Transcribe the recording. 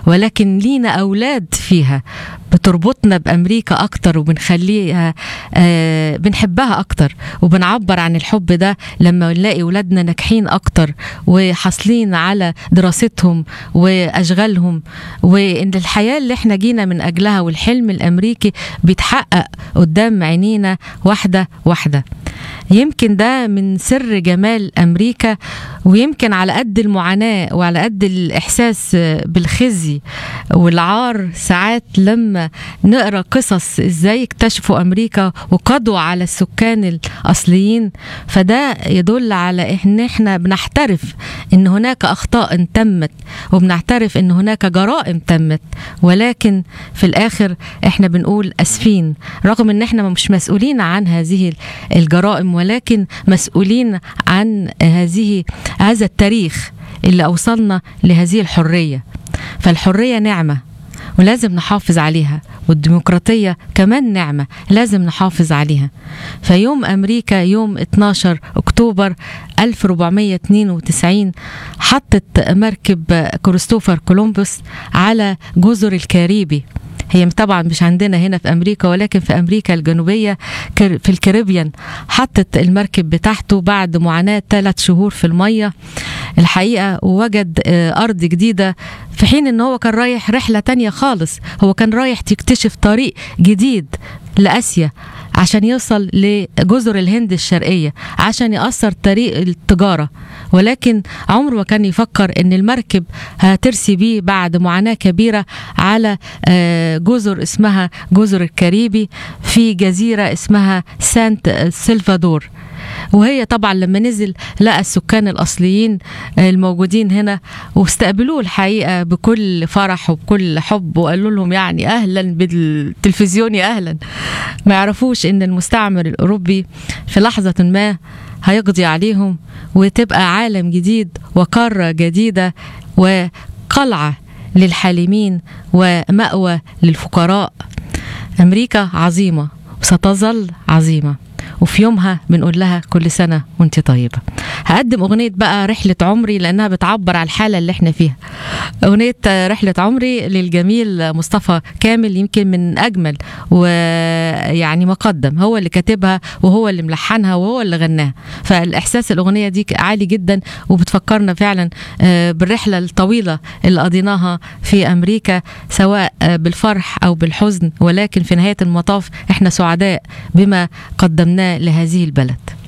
ولكن لينا أولاد فيها بتربطنا بأمريكا أكتر وبنخليها آه بنحبها أكتر وبنعبر عن الحب ده لما نلاقي ولادنا ناجحين أكتر وحاصلين على دراستهم وأشغالهم وإن الحياة اللي احنا جينا من أجلها والحلم الأمريكي بيتحقق قدام عينينا واحدة واحدة يمكن ده من سر جمال امريكا ويمكن على قد المعاناه وعلى قد الاحساس بالخزي والعار ساعات لما نقرا قصص ازاي اكتشفوا امريكا وقضوا على السكان الاصليين فده يدل على ان احنا بنحترف ان هناك اخطاء تمت وبنعترف ان هناك جرائم تمت ولكن في الاخر احنا بنقول اسفين رغم ان احنا مش مسؤولين عن هذه الجرائم ولكن مسؤولين عن هذه هذا التاريخ اللي اوصلنا لهذه الحريه فالحريه نعمه ولازم نحافظ عليها والديمقراطية كمان نعمة لازم نحافظ عليها فيوم أمريكا يوم 12 أكتوبر 1492 حطت مركب كريستوفر كولومبوس على جزر الكاريبي هي طبعا مش عندنا هنا في امريكا ولكن في امريكا الجنوبيه في الكاريبيان حطت المركب بتاعته بعد معاناه ثلاث شهور في الميه الحقيقه ووجد ارض جديده في حين ان هو كان رايح رحله تانية خالص هو كان رايح يكتشف طريق جديد لاسيا عشان يوصل لجزر الهند الشرقية عشان يأثر طريق التجارة ولكن عمره ما كان يفكر ان المركب هترسي بيه بعد معاناة كبيرة على جزر اسمها جزر الكاريبي في جزيرة اسمها سانت سلفادور وهي طبعا لما نزل لقى السكان الاصليين الموجودين هنا واستقبلوه الحقيقه بكل فرح وبكل حب وقالوا لهم يعني اهلا بالتلفزيون يا اهلا ما يعرفوش ان المستعمر الاوروبي في لحظه ما هيقضي عليهم وتبقى عالم جديد وقاره جديده وقلعه للحالمين ومأوى للفقراء امريكا عظيمه وستظل عظيمه وفي يومها بنقول لها كل سنة وانت طيبة هقدم أغنية بقى رحلة عمري لأنها بتعبر عن الحالة اللي احنا فيها أغنية رحلة عمري للجميل مصطفى كامل يمكن من أجمل ويعني مقدم هو اللي كاتبها وهو اللي ملحنها وهو اللي غناها فالإحساس الأغنية دي عالي جدا وبتفكرنا فعلا بالرحلة الطويلة اللي قضيناها في أمريكا سواء بالفرح أو بالحزن ولكن في نهاية المطاف احنا سعداء بما قدمناه لهذه البلد